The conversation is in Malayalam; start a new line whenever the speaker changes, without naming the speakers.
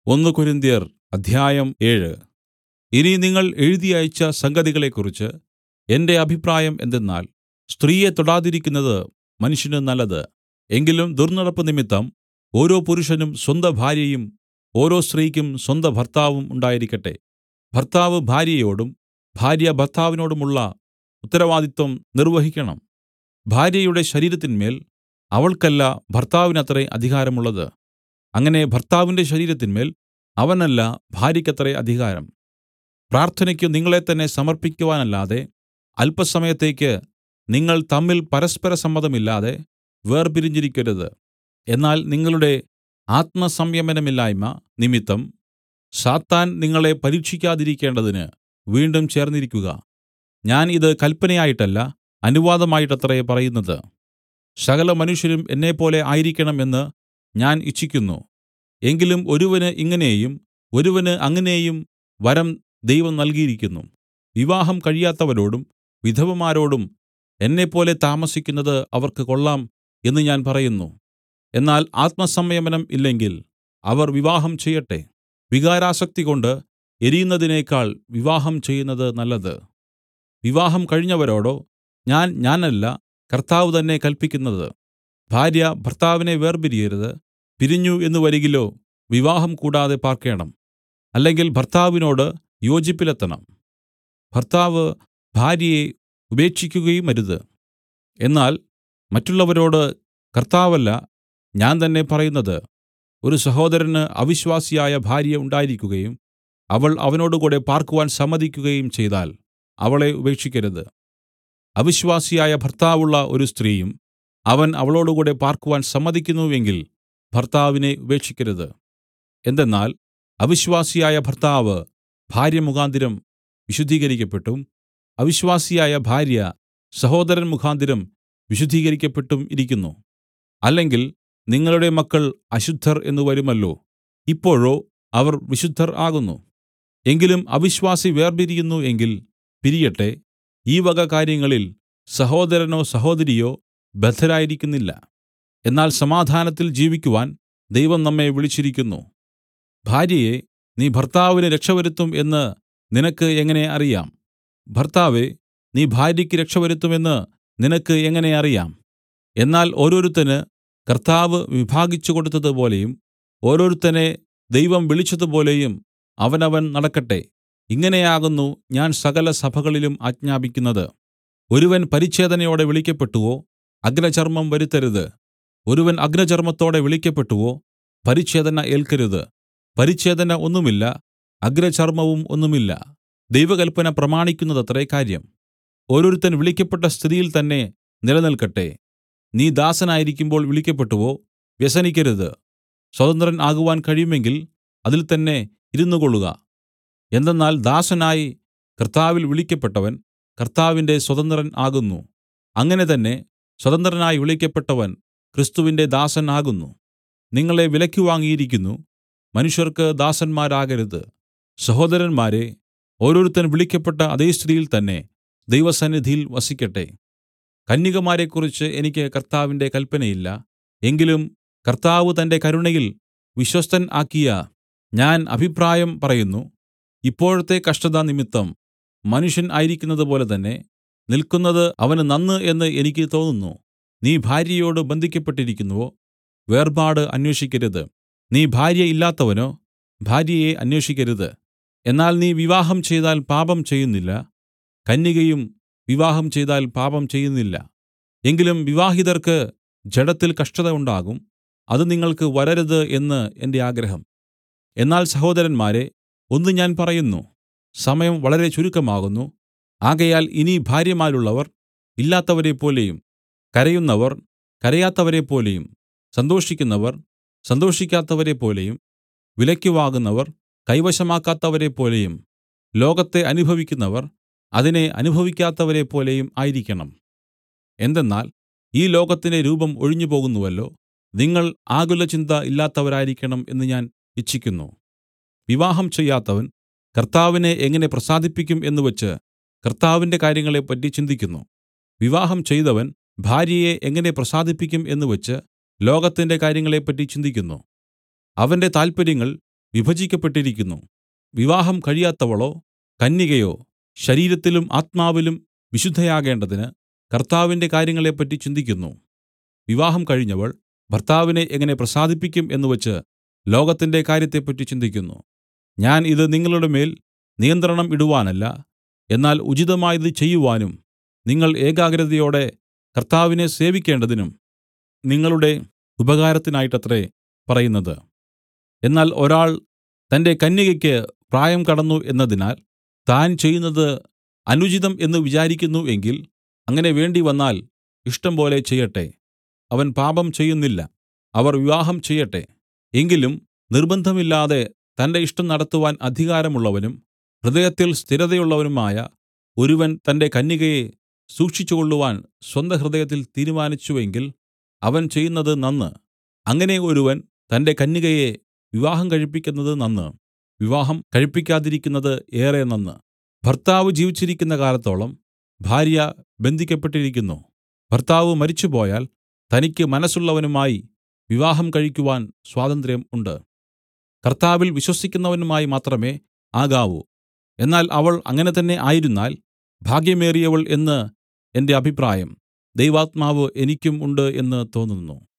ഒന്ന് കൊരിന്ത്യർ അധ്യായം ഏഴ് ഇനി നിങ്ങൾ എഴുതി അയച്ച സംഗതികളെക്കുറിച്ച് എന്റെ അഭിപ്രായം എന്തെന്നാൽ സ്ത്രീയെ തൊടാതിരിക്കുന്നത് മനുഷ്യന് നല്ലത് എങ്കിലും ദുർന്നടപ്പ് നിമിത്തം ഓരോ പുരുഷനും സ്വന്ത ഭാര്യയും ഓരോ സ്ത്രീക്കും സ്വന്ത ഭർത്താവും ഉണ്ടായിരിക്കട്ടെ ഭർത്താവ് ഭാര്യയോടും ഭാര്യ ഭർത്താവിനോടുമുള്ള ഉത്തരവാദിത്വം നിർവഹിക്കണം ഭാര്യയുടെ ശരീരത്തിന്മേൽ അവൾക്കല്ല ഭർത്താവിനത്രേ അധികാരമുള്ളത് അങ്ങനെ ഭർത്താവിന്റെ ശരീരത്തിന്മേൽ അവനല്ല ഭാര്യയ്ക്കത്രേ അധികാരം പ്രാർത്ഥനയ്ക്ക് നിങ്ങളെത്തന്നെ സമർപ്പിക്കുവാനല്ലാതെ അല്പസമയത്തേക്ക് നിങ്ങൾ തമ്മിൽ പരസ്പര സമ്മതമില്ലാതെ വേർപിരിഞ്ഞിരിക്കരുത് എന്നാൽ നിങ്ങളുടെ ആത്മസംയമനമില്ലായ്മ നിമിത്തം സാത്താൻ നിങ്ങളെ പരീക്ഷിക്കാതിരിക്കേണ്ടതിന് വീണ്ടും ചേർന്നിരിക്കുക ഞാൻ ഇത് കൽപ്പനയായിട്ടല്ല അനുവാദമായിട്ടത്രേ പറയുന്നത് സകല മനുഷ്യരും എന്നെപ്പോലെ ആയിരിക്കണം എന്ന് ഞാൻ ഇച്ഛിക്കുന്നു എങ്കിലും ഒരുവന് ഇങ്ങനെയും ഒരുവന് അങ്ങനെയും വരം ദൈവം നൽകിയിരിക്കുന്നു വിവാഹം കഴിയാത്തവരോടും വിധവമാരോടും എന്നെപ്പോലെ താമസിക്കുന്നത് അവർക്ക് കൊള്ളാം എന്ന് ഞാൻ പറയുന്നു എന്നാൽ ആത്മസംയമനം ഇല്ലെങ്കിൽ അവർ വിവാഹം ചെയ്യട്ടെ വികാരാസക്തികൊണ്ട് എരിയുന്നതിനേക്കാൾ വിവാഹം ചെയ്യുന്നത് നല്ലത് വിവാഹം കഴിഞ്ഞവരോടോ ഞാൻ ഞാനല്ല കർത്താവ് തന്നെ കല്പിക്കുന്നത് ഭാര്യ ഭർത്താവിനെ വേർപിരിയരുത് പിരിഞ്ഞു എന്ന് വരികിലോ വിവാഹം കൂടാതെ പാർക്കേണം അല്ലെങ്കിൽ ഭർത്താവിനോട് യോജിപ്പിലെത്തണം ഭർത്താവ് ഭാര്യയെ ഉപേക്ഷിക്കുകയും അരുത് എന്നാൽ മറ്റുള്ളവരോട് കർത്താവല്ല ഞാൻ തന്നെ പറയുന്നത് ഒരു സഹോദരന് അവിശ്വാസിയായ ഭാര്യ ഉണ്ടായിരിക്കുകയും അവൾ അവനോടുകൂടെ പാർക്കുവാൻ സമ്മതിക്കുകയും ചെയ്താൽ അവളെ ഉപേക്ഷിക്കരുത് അവിശ്വാസിയായ ഭർത്താവുള്ള ഒരു സ്ത്രീയും അവൻ അവളോടുകൂടെ പാർക്കുവാൻ സമ്മതിക്കുന്നു എങ്കിൽ ഭർത്താവിനെ ഉപേക്ഷിക്കരുത് എന്തെന്നാൽ അവിശ്വാസിയായ ഭർത്താവ് ഭാര്യ മുഖാന്തരം വിശുദ്ധീകരിക്കപ്പെട്ടും അവിശ്വാസിയായ ഭാര്യ സഹോദരൻ മുഖാന്തരം വിശുദ്ധീകരിക്കപ്പെട്ടും ഇരിക്കുന്നു അല്ലെങ്കിൽ നിങ്ങളുടെ മക്കൾ അശുദ്ധർ എന്ന് വരുമല്ലോ ഇപ്പോഴോ അവർ വിശുദ്ധർ ആകുന്നു എങ്കിലും അവിശ്വാസി വേർപിരിയുന്നു എങ്കിൽ പിരിയട്ടെ ഈ വക കാര്യങ്ങളിൽ സഹോദരനോ സഹോദരിയോ ബദ്ധരായിരിക്കുന്നില്ല എന്നാൽ സമാധാനത്തിൽ ജീവിക്കുവാൻ ദൈവം നമ്മെ വിളിച്ചിരിക്കുന്നു ഭാര്യയെ നീ ഭർത്താവിന് രക്ഷവരുത്തും എന്ന് നിനക്ക് എങ്ങനെ അറിയാം ഭർത്താവേ നീ ഭാര്യയ്ക്ക് രക്ഷവരുത്തുമെന്ന് നിനക്ക് എങ്ങനെ അറിയാം എന്നാൽ ഓരോരുത്തന് കർത്താവ് വിഭാഗിച്ചു കൊടുത്തതുപോലെയും ഓരോരുത്തനെ ദൈവം വിളിച്ചതുപോലെയും അവനവൻ നടക്കട്ടെ ഇങ്ങനെയാകുന്നു ഞാൻ സകല സഭകളിലും ആജ്ഞാപിക്കുന്നത് ഒരുവൻ പരിച്ഛേദനയോടെ വിളിക്കപ്പെട്ടുവോ അഗ്രചർമ്മം വരുത്തരുത് ഒരുവൻ അഗ്രചർമ്മത്തോടെ വിളിക്കപ്പെട്ടുവോ പരിച്ഛേദന ഏൽക്കരുത് പരിച്ഛേദന ഒന്നുമില്ല അഗ്രചർമ്മവും ഒന്നുമില്ല ദൈവകൽപ്പന പ്രമാണിക്കുന്നതത്രേ കാര്യം ഓരോരുത്തൻ വിളിക്കപ്പെട്ട സ്ഥിതിയിൽ തന്നെ നിലനിൽക്കട്ടെ നീ ദാസനായിരിക്കുമ്പോൾ വിളിക്കപ്പെട്ടുവോ വ്യസനിക്കരുത് സ്വതന്ത്രൻ ആകുവാൻ കഴിയുമെങ്കിൽ അതിൽ തന്നെ ഇരുന്നുകൊള്ളുക എന്തെന്നാൽ ദാസനായി കർത്താവിൽ വിളിക്കപ്പെട്ടവൻ കർത്താവിന്റെ സ്വതന്ത്രൻ ആകുന്നു അങ്ങനെ തന്നെ സ്വതന്ത്രനായി വിളിക്കപ്പെട്ടവൻ ക്രിസ്തുവിന്റെ ദാസൻ ആകുന്നു നിങ്ങളെ വിലയ്ക്ക് വാങ്ങിയിരിക്കുന്നു മനുഷ്യർക്ക് ദാസന്മാരാകരുത് സഹോദരന്മാരെ ഓരോരുത്തൻ വിളിക്കപ്പെട്ട അതേ സ്ഥിതിയിൽ തന്നെ ദൈവസന്നിധിയിൽ വസിക്കട്ടെ കന്യകമാരെക്കുറിച്ച് എനിക്ക് കർത്താവിന്റെ കൽപ്പനയില്ല എങ്കിലും കർത്താവ് തന്റെ കരുണയിൽ വിശ്വസ്തൻ ആക്കിയ ഞാൻ അഭിപ്രായം പറയുന്നു ഇപ്പോഴത്തെ കഷ്ടത നിമിത്തം മനുഷ്യൻ ആയിരിക്കുന്നതുപോലെ തന്നെ നിൽക്കുന്നത് അവന് നന്ന് എന്ന് എനിക്ക് തോന്നുന്നു നീ ഭാര്യയോട് ബന്ധിക്കപ്പെട്ടിരിക്കുന്നുവോ വേർപാട് അന്വേഷിക്കരുത് നീ ഭാര്യ ഇല്ലാത്തവനോ ഭാര്യയെ അന്വേഷിക്കരുത് എന്നാൽ നീ വിവാഹം ചെയ്താൽ പാപം ചെയ്യുന്നില്ല കന്യകയും വിവാഹം ചെയ്താൽ പാപം ചെയ്യുന്നില്ല എങ്കിലും വിവാഹിതർക്ക് ജഡത്തിൽ കഷ്ടത ഉണ്ടാകും അത് നിങ്ങൾക്ക് വരരുത് എന്ന് എന്റെ ആഗ്രഹം എന്നാൽ സഹോദരന്മാരെ ഒന്ന് ഞാൻ പറയുന്നു സമയം വളരെ ചുരുക്കമാകുന്നു ആകയാൽ ഇനി ഭാര്യമാരുള്ളവർ ഇല്ലാത്തവരെപ്പോലെയും കരയുന്നവർ കരയാത്തവരെപ്പോലെയും സന്തോഷിക്കുന്നവർ സന്തോഷിക്കാത്തവരെപ്പോലെയും വിലയ്ക്ക് വാങ്ങുന്നവർ കൈവശമാക്കാത്തവരെപ്പോലെയും ലോകത്തെ അനുഭവിക്കുന്നവർ അതിനെ അനുഭവിക്കാത്തവരെപ്പോലെയും ആയിരിക്കണം എന്തെന്നാൽ ഈ ലോകത്തിന്റെ രൂപം ഒഴിഞ്ഞുപോകുന്നുവല്ലോ നിങ്ങൾ ആകുലചിന്ത ഇല്ലാത്തവരായിരിക്കണം എന്ന് ഞാൻ ഇച്ഛിക്കുന്നു വിവാഹം ചെയ്യാത്തവൻ കർത്താവിനെ എങ്ങനെ പ്രസാദിപ്പിക്കും എന്നുവച്ച് കർത്താവിന്റെ കാര്യങ്ങളെപ്പറ്റി ചിന്തിക്കുന്നു വിവാഹം ചെയ്തവൻ ഭാര്യയെ എങ്ങനെ പ്രസാദിപ്പിക്കും എന്നുവച്ച് ലോകത്തിന്റെ കാര്യങ്ങളെപ്പറ്റി ചിന്തിക്കുന്നു അവന്റെ താല്പര്യങ്ങൾ വിഭജിക്കപ്പെട്ടിരിക്കുന്നു വിവാഹം കഴിയാത്തവളോ കന്യകയോ ശരീരത്തിലും ആത്മാവിലും വിശുദ്ധയാകേണ്ടതിന് കർത്താവിന്റെ കാര്യങ്ങളെപ്പറ്റി ചിന്തിക്കുന്നു വിവാഹം കഴിഞ്ഞവൾ ഭർത്താവിനെ എങ്ങനെ പ്രസാദിപ്പിക്കും എന്നുവച്ച് ലോകത്തിന്റെ കാര്യത്തെപ്പറ്റി ചിന്തിക്കുന്നു ഞാൻ ഇത് നിങ്ങളുടെ മേൽ നിയന്ത്രണം ഇടുവാനല്ല എന്നാൽ ഉചിതമായത് ചെയ്യുവാനും നിങ്ങൾ ഏകാഗ്രതയോടെ കർത്താവിനെ സേവിക്കേണ്ടതിനും നിങ്ങളുടെ ഉപകാരത്തിനായിട്ടത്രേ പറയുന്നത് എന്നാൽ ഒരാൾ തന്റെ കന്യകയ്ക്ക് പ്രായം കടന്നു എന്നതിനാൽ താൻ ചെയ്യുന്നത് അനുചിതം എന്ന് വിചാരിക്കുന്നു എങ്കിൽ അങ്ങനെ വേണ്ടിവന്നാൽ ഇഷ്ടംപോലെ ചെയ്യട്ടെ അവൻ പാപം ചെയ്യുന്നില്ല അവർ വിവാഹം ചെയ്യട്ടെ എങ്കിലും നിർബന്ധമില്ലാതെ തന്റെ ഇഷ്ടം നടത്തുവാൻ അധികാരമുള്ളവനും ഹൃദയത്തിൽ സ്ഥിരതയുള്ളവനുമായ ഒരുവൻ തന്റെ കന്യകയെ സൂക്ഷിച്ചുകൊള്ളുവാൻ സ്വന്തഹൃദയത്തിൽ തീരുമാനിച്ചു എങ്കിൽ അവൻ ചെയ്യുന്നത് നന്ന് അങ്ങനെ ഒരുവൻ തന്റെ കന്യകയെ വിവാഹം കഴിപ്പിക്കുന്നത് നന്ന് വിവാഹം കഴിപ്പിക്കാതിരിക്കുന്നത് ഏറെ നന്ന് ഭർത്താവ് ജീവിച്ചിരിക്കുന്ന കാലത്തോളം ഭാര്യ ബന്ധിക്കപ്പെട്ടിരിക്കുന്നു ഭർത്താവ് മരിച്ചുപോയാൽ തനിക്ക് മനസ്സുള്ളവനുമായി വിവാഹം കഴിക്കുവാൻ സ്വാതന്ത്ര്യം ഉണ്ട് കർത്താവിൽ വിശ്വസിക്കുന്നവനുമായി മാത്രമേ ആകാവൂ എന്നാൽ അവൾ അങ്ങനെ തന്നെ ആയിരുന്നാൽ ഭാഗ്യമേറിയവൾ എന്ന് എന്റെ അഭിപ്രായം ദൈവാത്മാവ് എനിക്കും ഉണ്ട് എന്ന് തോന്നുന്നു